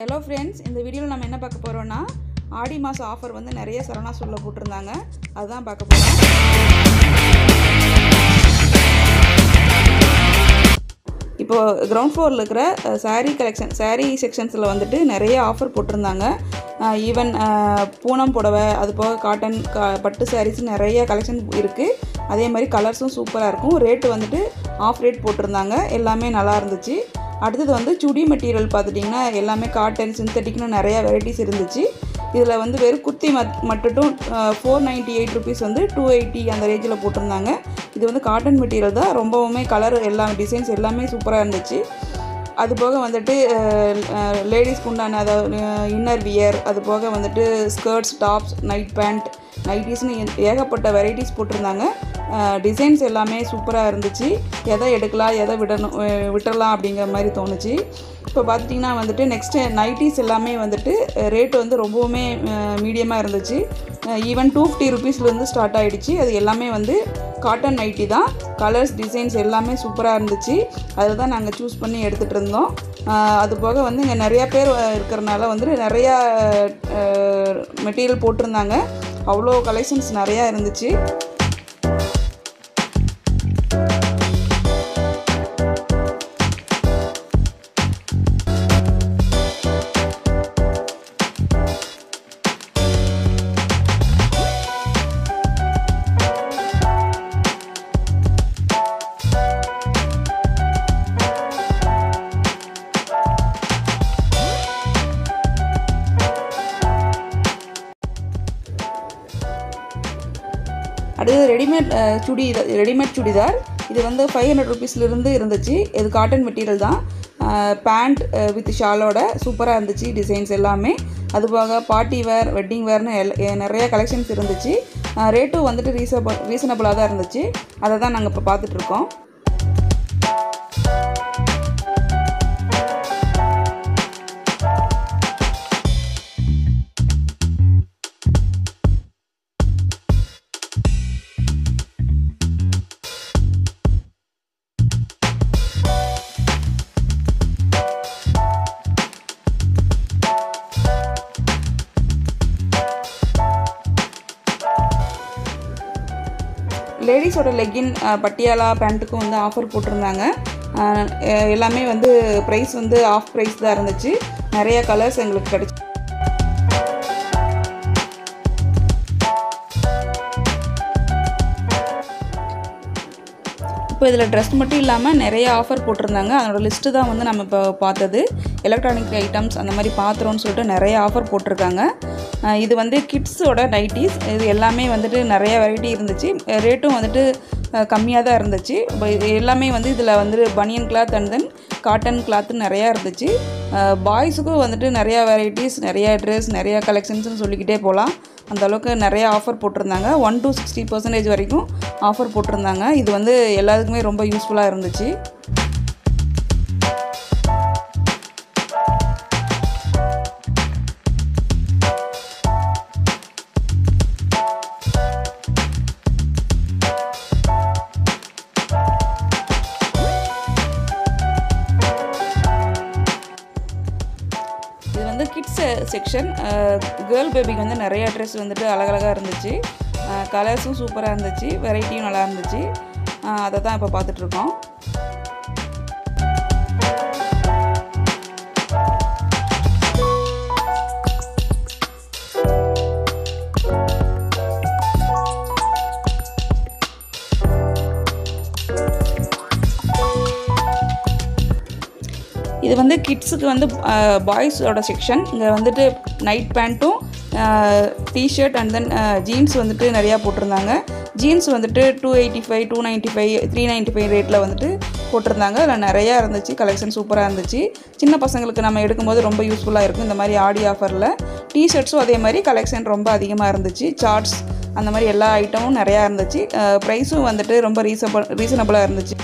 hello friends இந்த வீடியோவில் நம்ம என்ன பார்க்க போகிறோன்னா ஆடி மாதம் ஆஃபர் வந்து நிறைய சரவணா ஸ்டோரில் போட்டிருந்தாங்க அதுதான் பார்க்க போகிறோம் இப்போது கிரவுண்ட் ஃப்ளோரில் இருக்கிற saree கலெக்ஷன் saree செக்ஷன்ஸில் வந்துட்டு நிறைய ஆஃபர் போட்டிருந்தாங்க ஈவன் பூனம் புடவை அது போக காட்டன் கா பட்டு sarees நிறைய கலெக்ஷன் இருக்குது அதே மாதிரி கலர்ஸும் சூப்பராக இருக்கும் ரேட்டு வந்துட்டு ஆஃப் ரேட் போட்டிருந்தாங்க எல்லாமே நல்லா இருந்துச்சு அடுத்தது வந்து சுடி மெட்டீரியல் பார்த்துட்டிங்கன்னா எல்லாமே காட்டன் சிந்தட்டிக்னு நிறையா வெரைட்டிஸ் இருந்துச்சு இதில் வந்து வெறும் குர்த்தி மட் மட்டும் ஃபோர் நைன்ட்டி எயிட் ருபீஸ் வந்து டூ எயிட்டி அந்த ரேஞ்சில் போட்டிருந்தாங்க இது வந்து காட்டன் மெட்டீரியல் தான் ரொம்பவுமே கலர் எல்லா டிசைன்ஸ் எல்லாமே சூப்பராக இருந்துச்சு அது போக வந்துட்டு லேடிஸ்க்கு உண்டான அதாவது இன்னர் வியர் அது போக வந்துட்டு ஸ்கர்ட்ஸ் டாப்ஸ் நைட் பேண்ட் நைட்டிஸ்னு ஏகப்பட்ட வெரைட்டிஸ் போட்டிருந்தாங்க டிசைன்ஸ் எல்லாமே சூப்பராக இருந்துச்சு எதை எடுக்கலாம் எதை விடணும் அஹ் விட்டுறலாம் அப்படிங்கிற மாதிரி தோணுச்சு இப்போ பார்த்துட்டிங்கன்னா வந்துட்டு நெக்ஸ்ட்டு நைட்டிஸ் எல்லாமே வந்துட்டு ரேட் வந்து ரொம்பவுமே மீடியமாக இருந்துச்சு ஈவன் டூ ஃபிஃப்டி ருபீஸ்லேருந்து ஸ்டார்ட் ஆகிடுச்சு அது எல்லாமே வந்து காட்டன் நைட்டி தான் கலர்ஸ் டிசைன்ஸ் எல்லாமே சூப்பராக இருந்துச்சு அதில் தான் நாங்கள் சூஸ் பண்ணி எடுத்துகிட்டு இருந்தோம் அஹ் அது போக வந்து இங்கே நிறையா பேர் இருக்கிறனால வந்துட்டு நிறையா மெட்டீரியல் போட்டிருந்தாங்க அவ்வளோ கலெக்ஷன்ஸ் நிறையா இருந்துச்சு அடுத்தது readymade uh, chudi readymade churidar இது வந்து ஃபைவ் ஹண்ட்ரட் ருபீஸ்லேருந்து இருந்துச்சு இது காட்டன் மெட்டீரியல் தான் பேண்ட் வித் ஷாலோட சூப்பராக இருந்துச்சு டிசைன்ஸ் எல்லாமே அது போக பார்ட்டி வேர் வெட்டிங் வேர்னு எல் எ- நிறைய கலெக்ஷன்ஸ் இருந்துச்சு ரேட்டும் வந்துட்டு ரீசனபிள் ரீசனபிளாக தான் இருந்துச்சு அதை தான் நாங்கள் இப்போ பார்த்துட்ருக்கோம் லேடிஸோட லெக்கின் பட்டியாலா பேண்ட்டுக்கும் வந்து ஆஃபர் போட்டிருந்தாங்க அஹ், எ- எல்லாமே வந்து ப்ரைஸ் வந்து ஆஃப் ப்ரைஸ் தான் இருந்துச்சு நிறைய கலர்ஸ் எங்களுக்கு கிடச்சி இப்போ இதில் ட்ரெஸ் மட்டும் இல்லாமல் நிறைய ஆஃபர் போட்டிருந்தாங்க அதனோட லிஸ்ட்டு தான் வந்து நம்ம இப்போ பார்த்தது எலக்ட்ரானிக் ஐட்டம்ஸ் அந்த மாதிரி பாத்திரம்னு சொல்லிட்டு நிறைய ஆஃபர் போட்டிருக்காங்க அஹ் இது வந்து கிட்ஸோட நைட்டிஸ் இது எல்லாமே வந்துட்டு நிறைய வெரைட்டி இருந்துச்சு ரேட்டும் வந்துட்டு கம்மியாக தான் இருந்துச்சு இப்போ இது எல்லாமே வந்து இதில் வந்துட்டு பனியன் cloth and then cotton cloth நிறையா இருந்துச்சு பாய்ஸுக்கும் வந்துட்டு நிறையா வெரைட்டிஸ் நிறையா ட்ரெஸ் நிறையா கலெக்ஷன்ஸ்னு சொல்லிக்கிட்டே போகலாம் அந்த அளவுக்கு நிறைய ஆஃபர் போட்டிருந்தாங்க ஒன் to சிக்ஸ்டி பர்சன்டேஜ் வரைக்கும் ஆஃபர் போட்டிருந்தாங்க இது வந்து எல்லாத்துக்குமே ரொம்ப யூஸ்ஃபுல்லாக இருந்துச்சு இது வந்து கிட்ஸ் செக்ஷன் கேர்ள் பேபிக்கு வந்து நிறைய ட்ரெஸ் வந்துட்டு அழகழகாக இருந்துச்சு கலர்ஸும் சூப்பராக இருந்துச்சு வெரைட்டியும் நல்லா இருந்துச்சு அஹ் அதை தான் இப்போ பார்த்துட்ருக்கோம் இது வந்து கிட்ஸுக்கு வந்து பாய்ஸோட செக்ஷன் இங்கே வந்துட்டு நைட் பேண்ட்டும் டிஷர்ட் அண்ட் தென் ஜீன்ஸ் வந்துட்டு நிறையா போட்டிருந்தாங்க ஜீன்ஸ் வந்துட்டு two eighty five two ninety five three ninety five ரேட்டில் வந்துட்டு போட்டிருந்தாங்க அதில் நிறையா இருந்துச்சு கலெக்ஷன் சூப்பராக இருந்துச்சு சின்ன பசங்களுக்கு நம்ம எடுக்கும்போது ரொம்ப யூஸ்ஃபுல்லாக இருக்கும் இந்த மாதிரி ஆடி ஆஃபரில் டிஷர்ட்ஸும் அதே மாதிரி கலெக்ஷன் ரொம்ப அதிகமாக இருந்துச்சு சார்ட்ஸ் அந்த மாதிரி எல்லா ஐட்டமும் நிறையா இருந்துச்சு ப்ரைஸும் வந்துட்டு ரொம்ப ரீசனபிள் ரீசனபிளாக இருந்துச்சு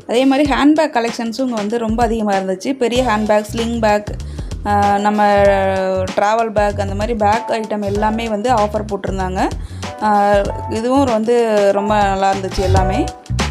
அதே மாதிரி ஹேண்ட்பேக் கலெக்ஷன்ஸும் இங்கே வந்து ரொம்ப அதிகமாக இருந்துச்சு பெரிய ஹேண்ட்பேக் ஸ்லிங் பேக் நம்ம ட்ராவல் பேக் அந்த மாதிரி பேக் ஐட்டம் எல்லாமே வந்து ஆஃபர் போட்டிருந்தாங்க ஆஹ் இதுவும் வந்து ரொம்ப நல்லா இருந்துச்சு எல்லாமே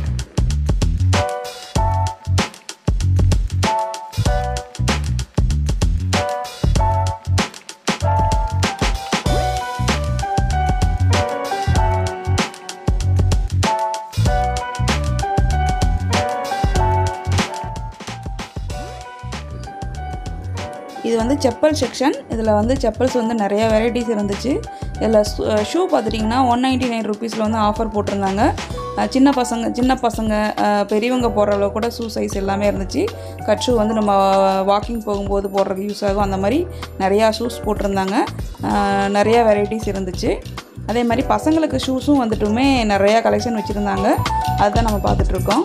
இது வந்து செப்பல் செக்ஷன் இதில் வந்து செப்பல்ஸ் வந்து நிறைய வெரைட்டிஸ் இருந்துச்சு இதில் ஷூ பார்த்துட்டிங்கன்னா ஒன் நைன்ட்டி நைன் ருபீஸில் வந்து ஆஃபர் போட்டிருந்தாங்க அஹ் சின்ன பசங்க சின்ன பசங்க அஹ் பெரியவங்க போடுற அளவு கூட ஷூ சைஸ் எல்லாமே இருந்துச்சு கட் ஷூ வந்து நம்ம வாக்கிங் போகும்போது போடுறதுக்கு யூஸ் ஆகும் அந்த மாதிரி நிறையா ஷூஸ் போட்டிருந்தாங்க அஹ் நிறைய வெரைட்டிஸ் இருந்துச்சு அதே மாதிரி பசங்களுக்கு ஷூஸும் வந்துட்டுமே நிறையா கலெக்ஷன் வச்சுருந்தாங்க அதுதான் நம்ம பார்த்துட்ருக்கோம்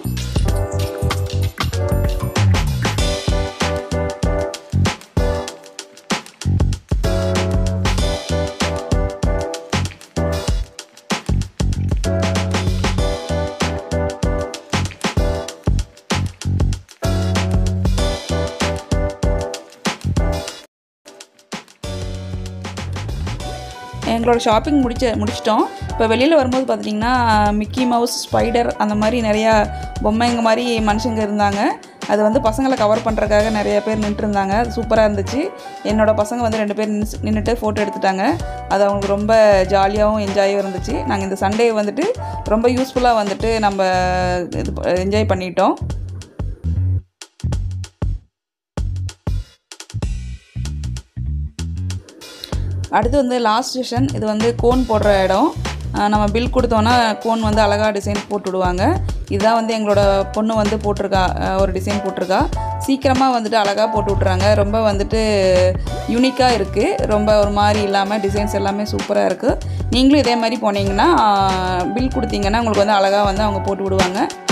எங்களோட ஷாப்பிங் முடிச்ச முடிச்சிட்டோம் இப்போ வெளியில் வரும்போது பார்த்துட்டிங்கன்னா மிக்கி மவுஸ் ஸ்பைடர் அந்த மாதிரி நிறையா பொம்மைங்க மாதிரி மனுஷங்க இருந்தாங்க அது வந்து பசங்களை கவர் பண்ணுறதுக்காக நிறைய பேர் நின்றுருந்தாங்க அது சூப்பராக இருந்துச்சு என்னோடய பசங்க வந்து ரெண்டு பேர் நின்றுட்டு ஃபோட்டோ எடுத்துட்டாங்க அது அவங்களுக்கு ரொம்ப ஜாலியாகவும் என்ஜாயும் இருந்துச்சு நாங்கள் இந்த சண்டே வந்துட்டு ரொம்ப யூஸ்ஃபுல்லாக வந்துட்டு நம்ம இது என்ஜாய் பண்ணிட்டோம் அடுத்து வந்து லாஸ்ட் செஷன் இது வந்து கோன் போடுற இடம் அஹ் நம்ம பில் கொடுத்தோன்னா கோன் வந்து அழகாக டிசைன் போட்டு விடுவாங்க இதுதான் வந்து எங்களோட பொண்ணு வந்து போட்டிருக்கா அஹ் ஒரு டிசைன் போட்டிருக்கா சீக்கிரமாக வந்துட்டு அழகாக போட்டு விட்றாங்க ரொம்ப வந்துட்டு யூனிக்காக இருக்குது ரொம்ப ஒரு மாதிரி இல்லாமல் டிசைன்ஸ் எல்லாமே சூப்பராக இருக்குது நீங்களும் இதே மாதிரி போனீங்கன்னா பில் கொடுத்தீங்கன்னா உங்களுக்கு வந்து அழகாக வந்து அவங்க போட்டு விடுவாங்க